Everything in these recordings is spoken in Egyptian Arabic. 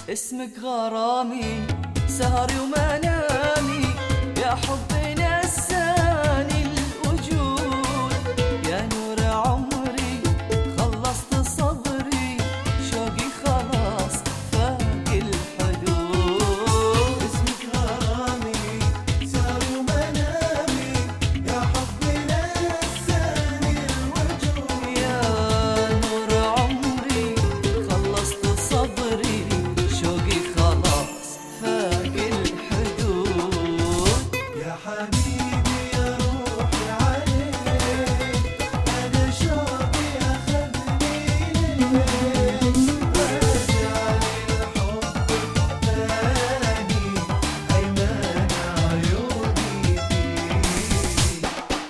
اسمك غرامي سهري ومنامي يا حبي نساني الوجود يا نور عمري خلصت صبري شوقي خلاص فاق الحدود اسمك غرامي سهر ومنامي يا حبي نساني الوجود يا نور عمري خلصت صبري شوقي خلاص فاق الحدود يا حبيبي يا روحي عليك أنا شوقي أخذني إليك رجع للحب الثاني أيمن عيوني فيك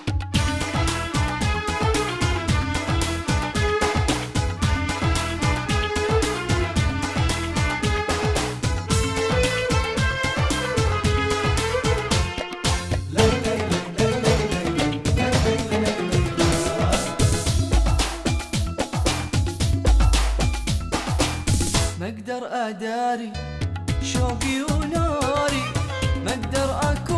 ما اقدر اداري شوقي وناري ما اقدر اكون